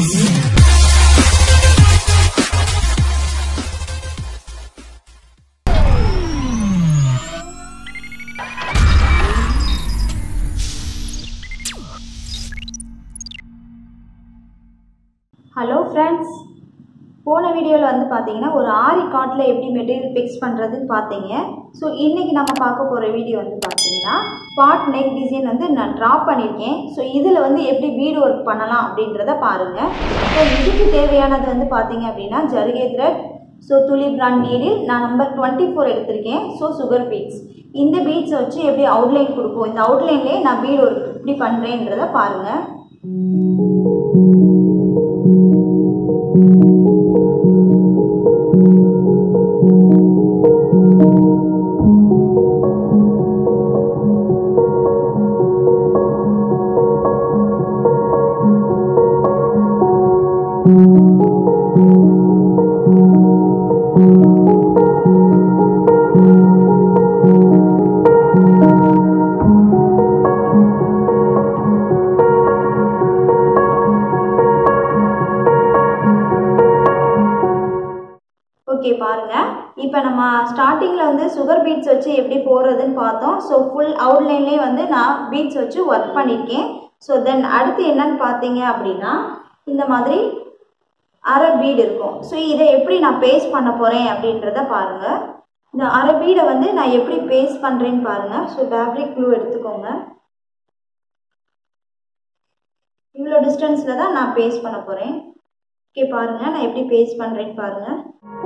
hello friends போன வீடியோவில் வந்து பார்த்தீங்கன்னா ஒரு ஆரி காட்டில் எப்படி மெட்டீரியல் ஃபிக்ஸ் பண்ணுறதுன்னு பார்த்தீங்க ஸோ இன்றைக்கி நம்ம பார்க்க போகிற வீடியோ வந்து பார்த்தீங்கன்னா பாட் நெக் டிசைன் வந்து நான் ட்ரா பண்ணியிருக்கேன் ஸோ இதில் வந்து எப்படி பீடு ஒர்க் பண்ணலாம் அப்படின்றத பாருங்கள் ஸோ இதுக்கு தேவையானது வந்து பார்த்தீங்க அப்படின்னா ஜருகே த்ரெட் ஸோ துளி பிராண்ட் நீடில் நான் நம்பர் டுவெண்ட்டி ஃபோர் எடுத்திருக்கேன் ஸோ சுகர் பீட்ஸ் இந்த பீட்ஸ் வச்சு எப்படி அவுட்லைன் கொடுப்போம் இந்த அவுட்லைன்லேயே நான் பீடு ஒர்க் எப்படி பண்ணுறேன்றத பாருங்கள் ஓகே பாருங்க இப்போ நம்ம ஸ்டார்டிங்கில் வந்து சுகர் பீட்ஸ் வச்சு எப்படி போடுறதுன்னு பார்த்தோம் ஸோ ஃபுல் அவுட்லைன்லேயே வந்து நான் பீட்ஸ் வச்சு ஒர்க் பண்ணியிருக்கேன் ஸோ தென் அடுத்து என்னன்னு பார்த்தீங்க அப்படின்னா இந்த மாதிரி அரை பீடு இருக்கும் ஸோ இதை எப்படி நான் பேஸ்ட் பண்ண போகிறேன் அப்படின்றத பாருங்கள் இந்த அரை பீடை வந்து நான் எப்படி பேஸ்ட் பண்ணுறேன்னு பாருங்கள் ஸோ ஃபேப்ரிக் க்ளூ எடுத்துக்கோங்க இவ்வளோ டிஸ்டன்ஸில் தான் நான் பேஸ்ட் பண்ண போகிறேன் ஓகே பாருங்கள் நான் எப்படி பேஸ்ட் பண்ணுறேன்னு பாருங்கள்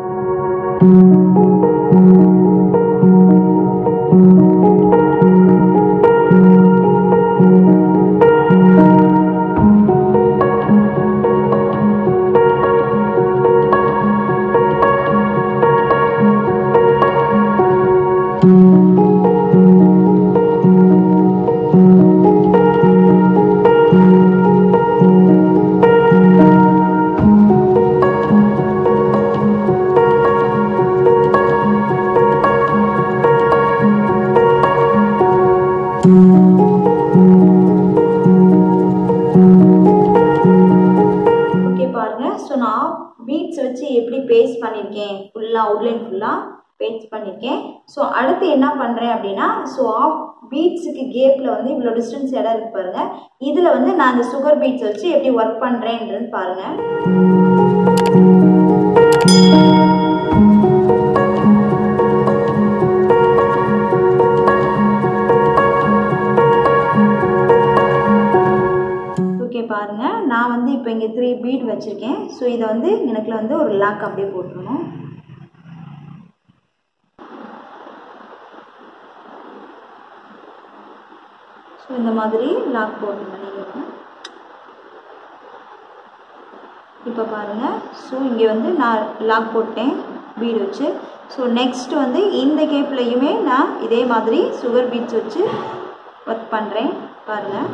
ஓகே பாருங்க ஸோ நான் பீட்ஸ் வச்சு எப்படி பேஸ்ட் பண்ணியிருக்கேன் ஃபுல்லாக அவுட்லைன் ஃபுல்லாக பேஸ்ட் பண்ணியிருக்கேன் ஸோ அடுத்து என்ன பண்ணுறேன் அப்படின்னா ஸோ ஆஃப் பீட்ஸுக்கு கேப்பில் வந்து இவ்வளோ டிஸ்டன்ஸ் இடம் இருக்கு பாருங்க இதில் வந்து நான் அந்த சுகர் பீட்ஸ் வச்சு எப்படி ஒர்க் பண்ணுறேன்றது பாருங்கள் ஓகே பாருங்க நான் வந்து இப்போ இங்கே த்ரீ பீட் வச்சுருக்கேன் ஸோ இதை வந்து எனக்குள்ள வந்து ஒரு லாக் அப்படியே போட்டுருணும் ஸோ இந்த மாதிரி லாக் போட்டுருங்க நீங்கள் இப்போ பாருங்கள் ஸோ இங்கே வந்து நான் லாக் போட்டேன் பீடு வச்சு ஸோ நெக்ஸ்ட் வந்து இந்த கேப்லையுமே நான் இதே மாதிரி சுகர் பீட்ஸ் வச்சு ஒர்க் பண்ணுறேன் பாருங்கள்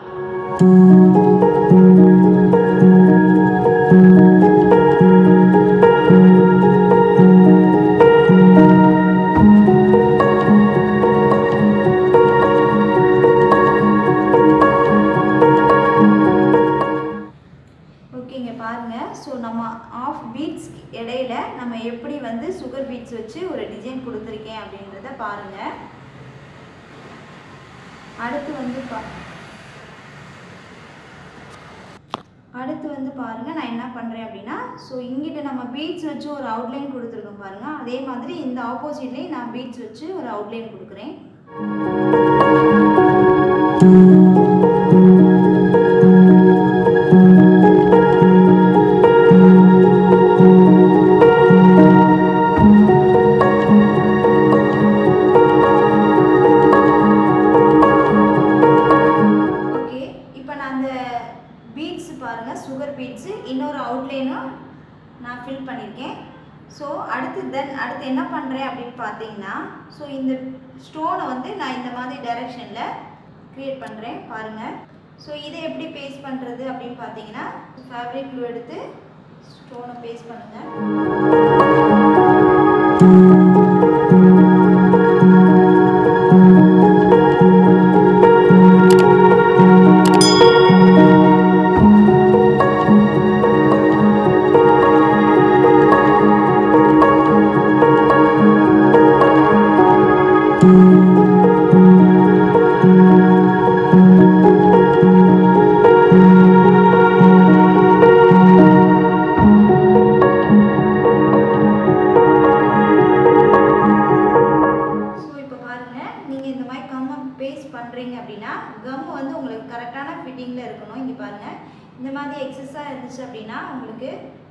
ஓகேங்க பாருங்க ஸோ நம்ம ஆஃப் பீட்ஸ் இடையில நம்ம எப்படி வந்து சுகர் பீட்ஸ் வச்சு ஒரு டிசைன் கொடுத்துருக்கேன் அப்படின்றத பாருங்க அடுத்து வந்து பா அடுத்து வந்து பாருங்க நான் என்ன பண்ணுறேன் அப்படின்னா ஸோ இங்கிட்ட நம்ம பீட்ஸ் வச்சு ஒரு அவுட்லைன் கொடுத்துருக்கோம் பாருங்க அதே மாதிரி இந்த ஆப்போசிட்லேயும் நான் பீட்ஸ் வச்சு ஒரு அவுட்லைன் கொடுக்குறேன் ஓகே இப்போ நான் அந்த பீட்ஸ் பாருங்கள் சுகர் பீட்ஸு இன்னொரு அவுட்லைனும் நான் ஃபில் பண்ணியிருக்கேன் ஸோ அடுத்து தென் அடுத்து என்ன பண்ணுறேன் அப்படின்னு பார்த்தீங்கன்னா ஸோ இந்த ஸ்டோனை வந்து நான் இந்த மாதிரி டைரெக்ஷனில் க்ரியேட் பண்ணுறேன் பாருங்கள் ஸோ இதை எப்படி பேஸ்ட் பண்ணுறது அப்படின்னு பார்த்தீங்கன்னா ஃபேப்ரிக் க்ளூ எடுத்து ஸ்டோனை பேஸ்ட் பண்ணுங்கள் ஃபிட்டிங்கில் இருக்கணும் இங்கே பாருங்கள் இந்த மாதிரி எக்ஸஸாக இருந்துச்சு அப்படின்னா உங்களுக்கு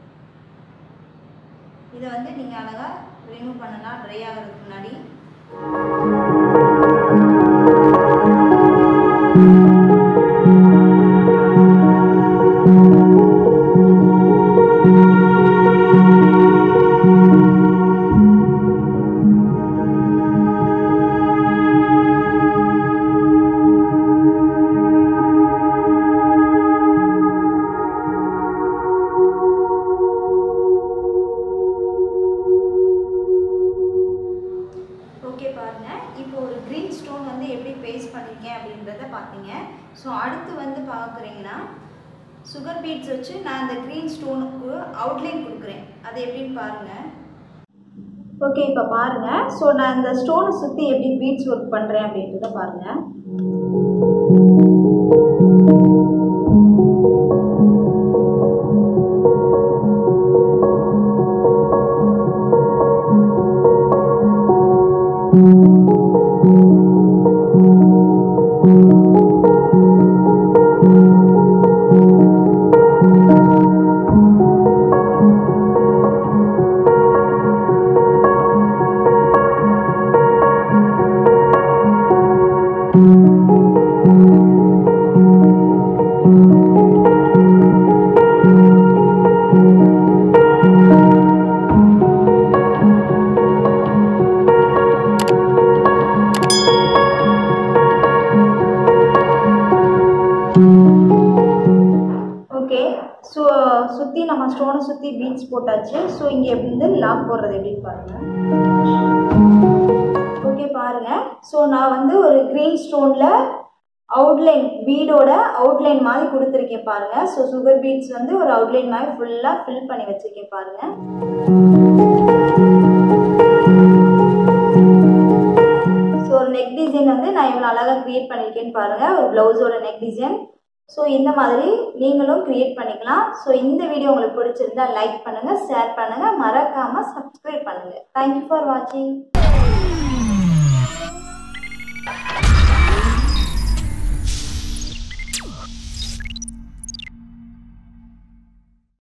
இதை வந்து நீங்கள் அழகாக ரிமூவ் பண்ணலாம் ட்ரை ஆகிறதுக்கு முன்னாடி ஓகே பாருங்க இப்போ ஒரு க்ரீன் ஸ்டோன் வந்து எப்படி பேஸ்ட் பண்ணியிருக்கேன் அப்படின்றத பார்த்தீங்க ஸோ அடுத்து வந்து பார்க்குறீங்கன்னா சுகர் பீட்ஸ் வச்சு நான் அந்த க்ரீன் ஸ்டோனுக்கு அவுட்லைன் கொடுக்குறேன் அது எப்படின்னு பாருங்கள் ஓகே இப்போ பாருங்கள் ஸோ நான் இந்த ஸ்டோனை சுற்றி எப்படி பீட்ஸ் ஒர்க் பண்ணுறேன் அப்படின்றத பாருங்கள் ஓகே ஸோ சுற்றி நம்ம ஸ்டோனை சுற்றி பீட்ஸ் போட்டாச்சு ஸோ இங்கே எப்படி வந்து லாக் போடுறது எப்படின்னு பாருங்கள் ஓகே பாருங்கள் ஸோ நான் வந்து ஒரு க்ரீன் ஸ்டோனில் அவுட்லைன் பீடோட அவுட்லைன் மாதிரி கொடுத்துருக்கேன் பாருங்கள் ஸோ சுகர் பீட்ஸ் வந்து ஒரு அவுட்லைன் மாதிரி ஃபுல்லாக ஃபில் பண்ணி வச்சுருக்கேன் பாருங்கள் ஸோ ஒரு நெக் டிசைன் வந்து நான் இவ்வளோ அழகாக க்ரியேட் பண்ணியிருக்கேன்னு பாருங்கள் ஒரு ப்ளவுஸோட நெக் டிசைன் ஸோ இந்த மாதிரி நீங்களும் க்ரியேட் பண்ணிக்கலாம் ஸோ இந்த வீடியோ உங்களுக்கு பிடிச்சிருந்தா லைக் பண்ணுங்கள் ஷேர் பண்ணுங்கள் மறக்காமல் சப்ஸ்கிரைப் பண்ணுங்கள் தேங்க்யூ ஃபார் வாட்சிங்